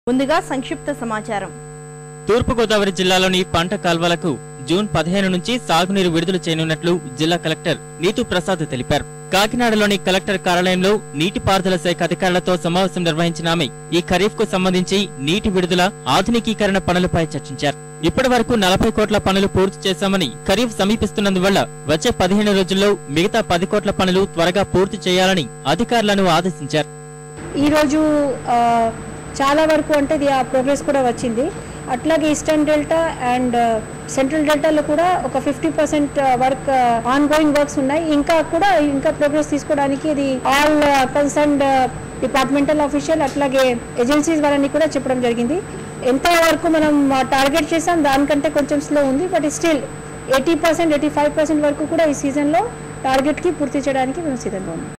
ముందుగా సంక్షిప్త సమాచారం తూర్పుగోదావరి జిల్లాలోని పంట కాల్వలకు జూన్ పదిహేను నుంచి సాగునీరు విడుదల చేయనున్నట్లు జిల్లా కలెక్టర్ నీతు ప్రసాద్ తెలిపారు కాకినాడలోని కలెక్టర్ కార్యాలయంలో నీటిపారుదల శాఖ అధికారులతో సమావేశం నిర్వహించిన ఆమె ఈ ఖరీఫ్ కు సంబంధించి నీటి విడుదల ఆధునికీకరణ పనులపై చర్చించారు ఇప్పటి వరకు నలభై కోట్ల పనులు పూర్తి చేశామని ఖరీఫ్ సమీపిస్తున్నందువల్ల వచ్చే పదిహేను రోజుల్లో మిగతా పది కోట్ల పనులు త్వరగా పూర్తి చేయాలని అధికారులను ఆదేశించారు ఈరోజు ఆ, చాలా వరకు అంటే ఇది ఆ ప్రోగ్రెస్ కూడా వచ్చింది అట్లాగే ఈస్టర్న్ డెల్టా అండ్ సెంట్రల్ డెల్టాలో కూడా ఒక fifty percent work on going works ఉన్నాయి ఇంకా కూడా ఇంకా ప్రోగ్రెస్ తీసుకోవడానికి ఇది ఆల్ కన్సర్న్డ్ డిపార్ట్మెంటల్ ఆఫీషియల్ అట్లాగే ఏజెన్సీస్ వాళ్ళని కూడా చెప్పడం జరిగింది ఎంత వరకు మనం టార్గెట్ చేసాం దానికంటే కొంచెం స్లో ఉంది but still eighty percent eighty five percent వరకు కూడా ఈ సీజన్లో టార్గెట్కి పూర్తి చేయడానికి మేము సిద్ధంగా ఉన్నాం